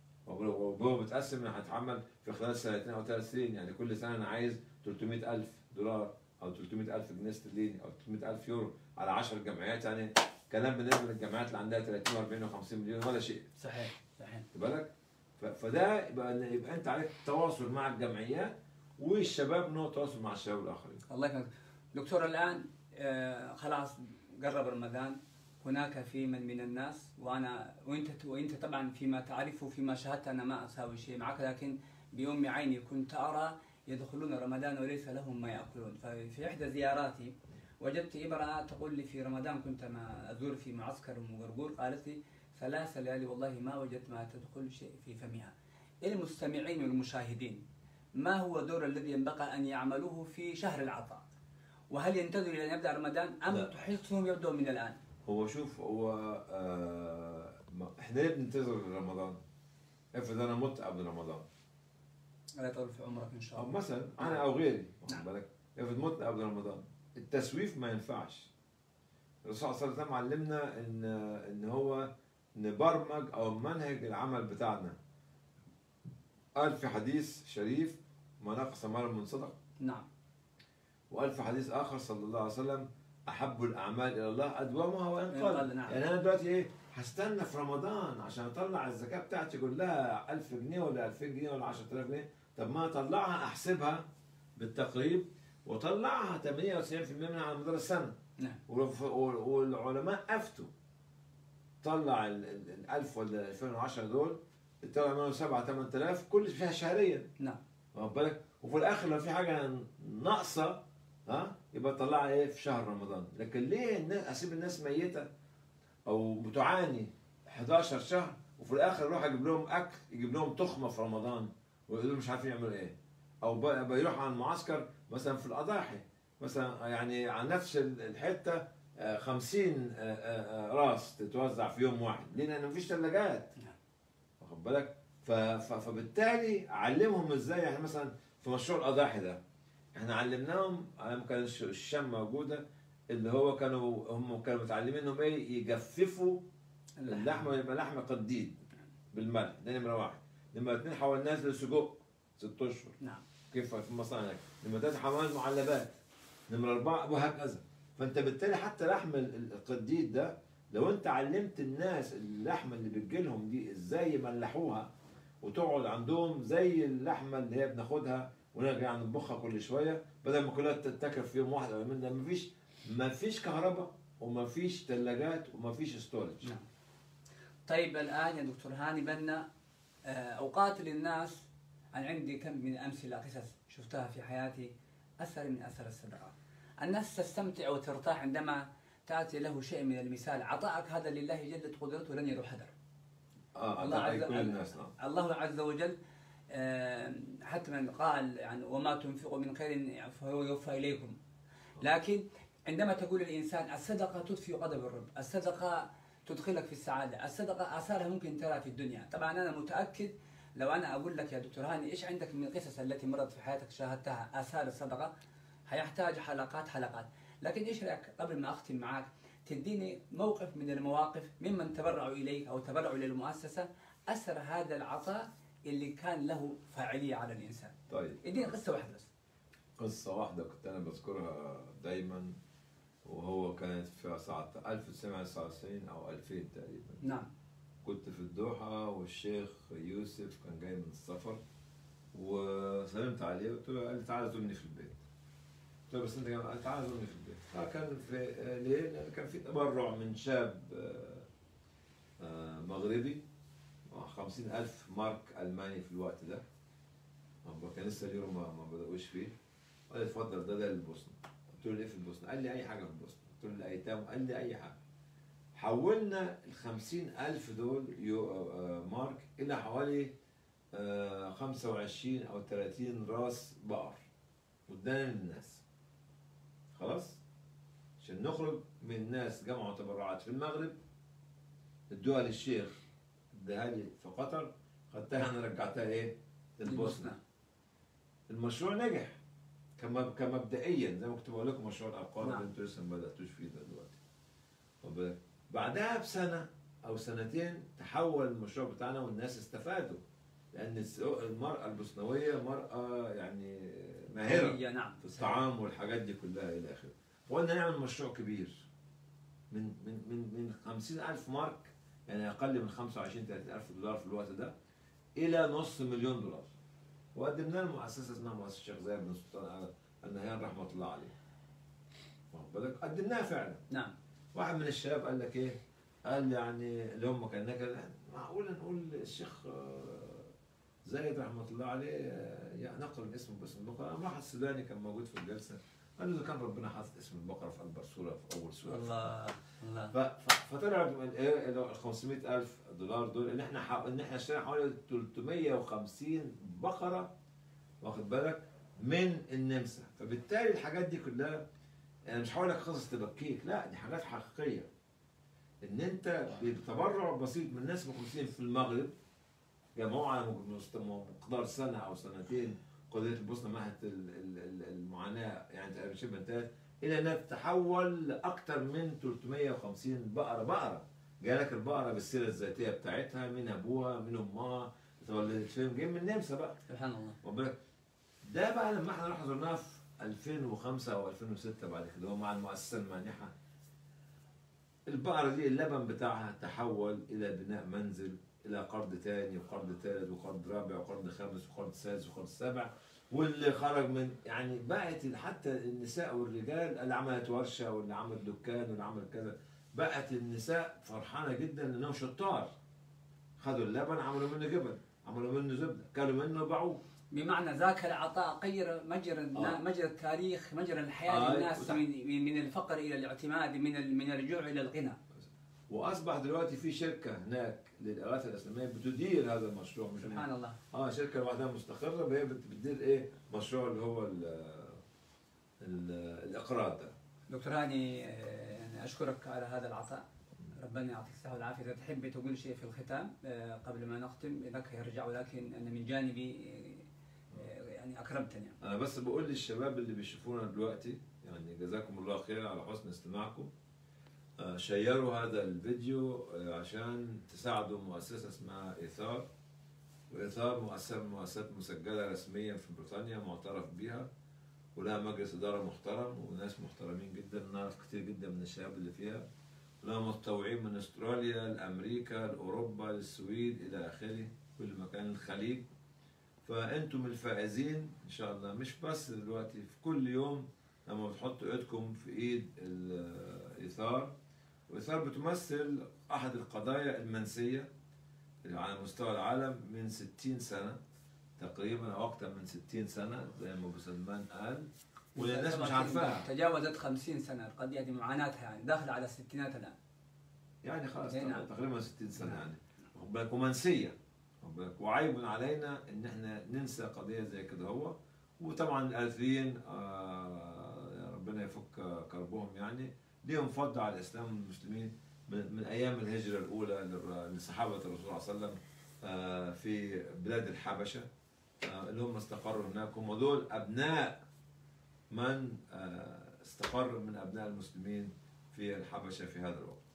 وهو بتقسم هتعمل في خلال سنتين او ثلاث سنين يعني كل سنه انا عايز 300000 دولار او 300000 جنيه استرليني او 300000 يورو على 10 جمعيات يعني كلام بالنسبه للجمعيات اللي عندها 30 و40 و50 مليون ولا شيء صحيح صحيح خد بالك ف- فده يبقى يبقى انت عليك تواصل مع الجمعيات والشباب انه تواصل مع الشباب الاخرين الله يكرمك دكتور الان آه، خلاص قرب رمضان هناك في من من الناس وانا وانت وانت طبعا فيما تعرف وفيما شاهدت انا ما اساوي شيء معك لكن بأم عيني كنت ارى يدخلون رمضان وليس لهم ما ياكلون ففي احدى زياراتي وجدت امراه تقول لي في رمضان كنت ما ازور في معسكر ام غرغور قالت لي ثلاث ليالي والله ما وجدت ما تدخل شيء في فمها المستمعين والمشاهدين ما هو الدور الذي ينبغي ان يعملوه في شهر العطاء وهل ينتظروا الى ان يبدا رمضان ام لا. تحسهم يبدأوا من الان؟ هو شوف هو آه ما- احنا ليه بننتظر رمضان؟ افرض انا مت قبل رمضان الله يطول في عمرك ان شاء او الله. مثلا انا او غيري واخد نعم. بالك افرض مت قبل رمضان التسويف ما ينفعش الرسول صلى الله عليه وسلم علمنا ان ان هو نبرمج او منهج العمل بتاعنا قال في حديث شريف ما نقص مال من صدق نعم وقال في حديث اخر صلى الله عليه وسلم احب الاعمال الى الله ادومها وان وإن قل قل، نعم. يعني انا دلوقتي ايه هستنى في رمضان عشان اطلع الزكاه بتاعتي كلها 1000 جنيه ولا 2000 جنيه ولا 10000 جنيه طب ما اطلعها احسبها بالتقريب واطلعها 98% منها على مدار السنه نعم والف- وال- والعلماء افتوا طلع ال ال- ال 1000 ولا 2010 دول طلع منهم 7 8000 كل فيها شهريا نعم واخد بالك وفي الاخر لو في حاجه ناقصه ها يبقى طلعها ايه في شهر رمضان لكن ليه الناس اسيب الناس ميته او بتعاني 11 شهر وفي الاخر اروح اجيب لهم اكل يجيب لهم تخمه في رمضان ويقولوا مش عارفين يعملوا ايه او ب- بيروح على المعسكر مثلا في الاضاحي مثلا يعني على نفس ال- الحته آه، 50 آه، آه، آه، راس تتوزع في يوم واحد ليه؟ لان مفيش ثلاجات نعم. واخد بالك ف- ف- فبالتالي علمهم ازاي يعني مثلا في مشروع الاضاحي ده احنا علمناهم على ما كان الش- الشام موجوده اللي هو كانوا هم كانوا متعلمين انهم ايه يجففوا اللحمه ويبقى لحمه قديد بالملح ده نمره واحد نمره اثنين حولناها لسجق ست اشهر نعم كيف في المصانع نمرة ثلاثة حمام المعلبات نمرة أربعة وهكذا فأنت بالتالي حتى لحم ال- ال- القديد ده لو أنت علمت الناس اللحمة اللي بتجيلهم دي إزاي يملحوها وتقعد عندهم زي اللحمة اللي هي بناخدها ونرجع نطبخها كل شوية بدل ما كلها تتاكل في يوم واحد أو يومين ده مفيش مفيش كهرباء ومفيش ثلاجات ومفيش ستورج نعم طيب الان يا دكتور هاني بنا آه، اوقات للناس انا عندي كم من امثله قصص شفتها في حياتي اثر من اثر الصدقه الناس تستمتع وترتاح عندما تاتي له شيء من المثال عطاءك هذا لله جلت قدرته لن يروح هدر اه الله الله عز كل وجل- الناس نعم الله عز وجل آه، حتى من قال يعني وما تنفقوا من خير فهو يوفى اليكم لكن عندما تقول الانسان الصدقه تطفئ غضب الرب، الصدقه تدخلك في السعاده، الصدقه اثارها ممكن ترى في الدنيا، طبعا انا متاكد لو انا اقول لك يا دكتور هاني ايش عندك من القصص التي مرت في حياتك شاهدتها اثار الصدقه هيحتاج حلقات حلقات لكن ايش رايك قبل ما اختم معك تديني موقف من المواقف ممن تبرعوا اليك او تبرعوا للمؤسسه اثر هذا العطاء اللي كان له فاعليه على الانسان طيب اديني قصه واحده بس قصة واحدة كنت أنا بذكرها دايما وهو كانت في ساعة 1999 أو 2000 تقريبا نعم كنت في الدوحة والشيخ يوسف كان جاي من السفر وسلمت عليه قلت له قال لي تعالى زورني في البيت قلت له بس انت جاي قال تعالى زورني في البيت فكان في ليه؟ لأن كان في تبرع من شاب آه، آه، مغربي خمسين ألف مارك ألماني في الوقت ده هو كان لسه اليورو ما, ما بدأوش فيه قال لي اتفضل ده ده للبوسنة قلت له ليه في البوسنة؟ قال لي أي حاجة في البوسنة قلت له الأيتام قال لي أي حاجة حولنا الخمسين ألف دول يو آه، مارك إلى حوالي آه، خمسة وعشرين أو تلاتين راس بقر وادانا للناس خلاص عشان نخرج من ناس جمعوا تبرعات في المغرب ادوها للشيخ اداها لي في قطر خدتها انا رجعتها ايه؟ للبوسنه المشروع نجح كم- كمبدئيا زي ما كنت بقول لكم مشروع الارقام نعم. اللي انتوا لسه ما بداتوش فيه ده دلوقتي واخد بالك؟ بعدها بسنه او سنتين تحول المشروع بتاعنا والناس استفادوا لان الس- المراه البوسنويه مراه يعني ماهره هي نعم في الطعام والحاجات دي كلها الى اخره وقلنا نعمل مشروع كبير من من من من 50000 مارك يعني اقل من 25 30000 دولار في الوقت ده الى نص مليون دولار وقدمناه لمؤسسه اسمها مؤسسه الشيخ زايد بن سلطان النهيان رحمه الله عليه واخد بالك قدمناها فعلا نعم واحد من الشباب قال لك ايه؟ قال يعني اللي هم كان كده معقول نقول الشيخ آه، زايد رحمه الله عليه آه، يعني نقل اسمه باسم البقره قام واحد سوداني كان موجود في الجلسه قال له اذا كان ربنا حاطط اسم البقره في اكبر سوره في اول سوره الله الله ف- ف- فطلع من ايه ال 500000 دولار دول ان احنا حا... ان احنا اشترينا حوالي 350 بقره واخد بالك من النمسا فبالتالي الحاجات دي كلها انا مش هقول لك قصص تبكيك لا دي حاجات حقيقيه ان انت بتبرع بسيط من ناس مخلصين في المغرب جمعوا على مست- مقدار سنه او سنتين قضيه البوسنه مهد ال- ال- ال- المعاناه يعني تقريبا شبه انتهت الى انها تتحول لاكثر من 350 بقره بقره جالك البقره بالسيره الذاتيه بتاعتها من ابوها من امها اتولدت فين جاي من النمسا بقى سبحان الله واخد بالك؟ ده بقى لما احنا رحنا زرناها في 2005 او 2006 بعد كده هو مع المؤسسه المانحه البقره دي اللبن بتاعها تحول الى بناء منزل الى قرض تاني وقرض ثالث وقرض رابع وقرض خامس وقرض سادس وقرض سابع واللي خرج من يعني بقت حتى النساء والرجال اللي عملت ورشه واللي عمل دكان واللي عمل كذا بقت النساء فرحانه جدا لانهم شطار خدوا اللبن عملوا منه جبن عملوا منه زبده كلوا منه باعوه بمعنى ذاك العطاء غير مجرى النا- آه. مجرى التاريخ مجرى الحياه آه، للناس وتح- من من الفقر الى الاعتماد من ال- من الرجوع الى الغنى واصبح دلوقتي في شركه هناك للاغاثه الاسلاميه بتدير هذا المشروع مش سبحان الله اه شركه لوحدها مستقره هي بت- بتدير ايه مشروع اللي هو ال ال الاقراض ده دكتور هاني آه، يعني اشكرك على هذا العطاء ربنا يعطيك الصحه والعافيه اذا تحب تقول شيء في الختام آه، قبل ما نختم لك يرجع ولكن انا من جانبي آه، يعني اكرمتني انا بس بقول للشباب اللي بيشوفونا دلوقتي يعني جزاكم الله خير على حسن استماعكم آه، شيروا هذا الفيديو آه، عشان تساعدوا مؤسسه اسمها ايثار وايثار مؤسسه من المؤسسات مسجله رسميا في بريطانيا معترف بها ولها مجلس اداره محترم وناس محترمين جدا نعرف كتير جدا من الشباب اللي فيها ولها متطوعين من استراليا لامريكا لاوروبا للسويد الى اخره كل مكان الخليج فانتم الفائزين ان شاء الله مش بس دلوقتي في كل يوم لما بتحطوا ايدكم في ايد الايثار والايثار بتمثل احد القضايا المنسيه اللي على مستوى العالم من 60 سنه تقريبا او اكثر من 60 سنه زي ما ابو سلمان قال والناس مش عارفاها تجاوزت 50 سنه القضيه دي معاناتها يعني داخله على الستينات الان يعني خلاص إيه نعم. تقريبا 60 سنه نعم. يعني واخد بالك ومنسيه واخد بالك وعيب علينا ان احنا ننسى قضيه زي كده هو وطبعا الاثريين آه يا ربنا يفك كربهم يعني ليهم فضل على الاسلام والمسلمين من, من ايام الهجره الاولى للر- لصحابه الرسول صلى الله عليه وسلم آه، في بلاد الحبشة آه، اللي هم استقروا هناك هم دول أبناء من آه، استقر من أبناء المسلمين في الحبشة في هذا الوقت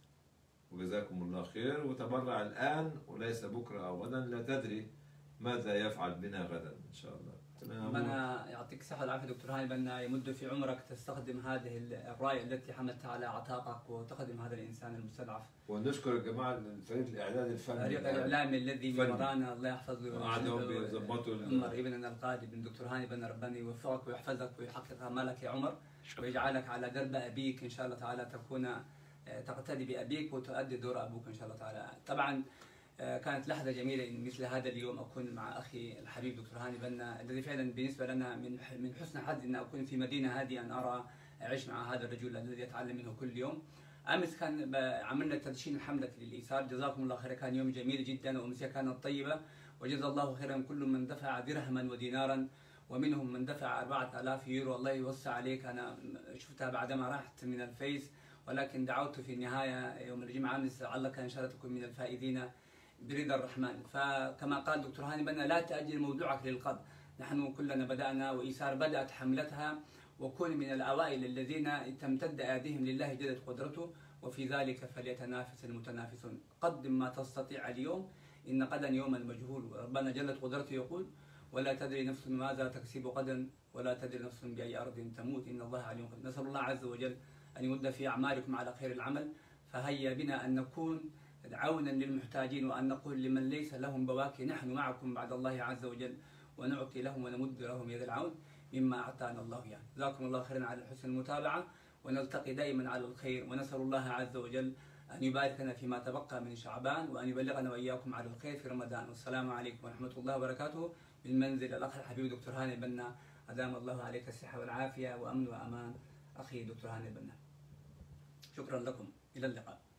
وجزاكم الله خير وتبرع الآن وليس بكرة أو غدا لا تدري ماذا يفعل بنا غدا إن شاء الله تمام. ربنا يعطيك الصحة والعافية دكتور هاني بأن يمد في عمرك تستخدم هذه الراية التي حملتها على عتاقك وتخدم هذا الإنسان المستضعف ونشكر الجماعة الفريق الإعداد الفني فريق الإعلامي الذي فني. ورانا الله يحفظه قعدوا ويرشده. بيظبطوا ال- عمر ابننا القادم من دكتور هاني بن ربنا يوفقك ويحفظك ويحقق امالك يا عمر ويجعلك على درب ابيك ان شاء الله تعالى تكون آه، تقتدي بابيك وتؤدي دور ابوك ان شاء الله تعالى طبعا آه، كانت لحظة جميلة إن مثل هذا اليوم أكون مع أخي الحبيب دكتور هاني بنا الذي فعلا بالنسبة لنا من ح- من حسن حظي أن أكون في مدينة هذه أن أرى أعيش مع هذا الرجل الذي أتعلم منه كل يوم أمس كان ب- عملنا تدشين حملة للإيصال جزاكم الله خيرا كان يوم جميل جدا وأمسية كانت طيبة وجزا الله خيرا كل من دفع درهما ودينارا ومنهم من دفع 4000 يورو الله يوسع عليك أنا شفتها بعدما رحت من الفيس ولكن دعوت في النهاية يوم الجمعة أمس لعلك إن شاء الله تكون من الفائزين برضا الرحمن فكما قال دكتور هاني بنا لا تأجل موضوعك للقبر نحن كلنا بدأنا وإيسار بدأت حملتها وكن من الأوائل الذين تمتد أيديهم لله جلت قدرته وفي ذلك فليتنافس المتنافسون قدم ما تستطيع اليوم إن غدا يوم المجهول وربنا جلت قدرته يقول ولا تدري نفس ماذا تكسب غدا ولا تدري نفس بأي أرض تموت إن الله عليم قدير نسأل الله عز وجل أن يمد في أعمالكم على خير العمل فهيا بنا أن نكون عونا للمحتاجين وأن نقول لمن ليس لهم بواكي نحن معكم بعد الله عز وجل ونعطي لهم ونمد لهم يد العون مما أعطانا الله يعني جزاكم الله خيرا على حسن المتابعة ونلتقي دائما على الخير ونسأل الله عز وجل أن يبارك لنا فيما تبقى من شعبان وأن يبلغنا وإياكم على الخير في رمضان والسلام عليكم ورحمة الله وبركاته من منزل الأخ الحبيب دكتور هاني البنا أدام الله عليك الصحة والعافية وأمن وأمان أخي دكتور هاني البنا شكرا لكم إلى اللقاء